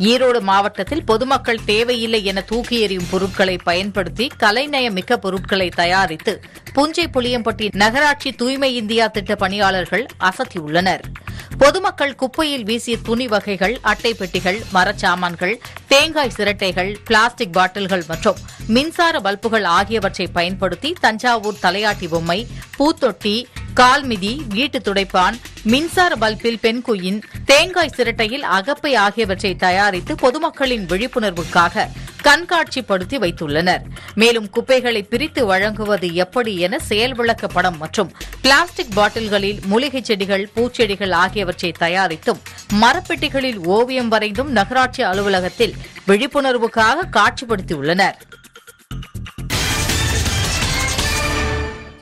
ஈரோடு மாவட்டத்தில் பொதுமக்கள் தேவையில்லை என தூக்கி எறியும் பொருட்களை பயன்படுத்தி கலைநயமிக்க பொருட்களை தயாரித்து புஞ்சை புளியம்பட்டி நகராட்சி தூய்மை இந்தியா திட்ட பணியாளர்கள் அசத்தியுள்ளனர் பொதுமக்கள் குப்பையில் வீசிய துணி வகைகள் அட்டை பெட்டிகள் மரச்சாமான்கள் தேங்காய் சிரட்டைகள் பிளாஸ்டிக் பாட்டில்கள் மற்றும் மின்சார பல்புகள் ஆகியவற்றை பயன்படுத்தி தஞ்சாவூர் தலையாட்டி பொம்மை பூத்தொட்டி கால்மிதி வீட்டு துடைப்பான் மின்சார பல்பில் பெண்குயின் தேங்காய் சிரட்டையில் அகப்பை ஆகியவற்றை தயாரித்து பொதுமக்களின் விழிப்புணர்வுக்காக கண்காட்சிப்படுத்தி வைத்துள்ளனர் மேலும் குப்பைகளை பிரித்து வழங்குவது எப்படி என செயல் விளக்க படம் மற்றும் பிளாஸ்டிக் பாட்டில்களில் மூலிகைச் செடிகள் பூச்செடிகள் ஆகியவற்றை தயாரித்தும் மரப்பெட்டிகளில் ஓவியம் வரைந்தும் நகராட்சி அலுவலகத்தில் விழிப்புணர்வுக்காக காட்சிப்படுத்தியுள்ளனர்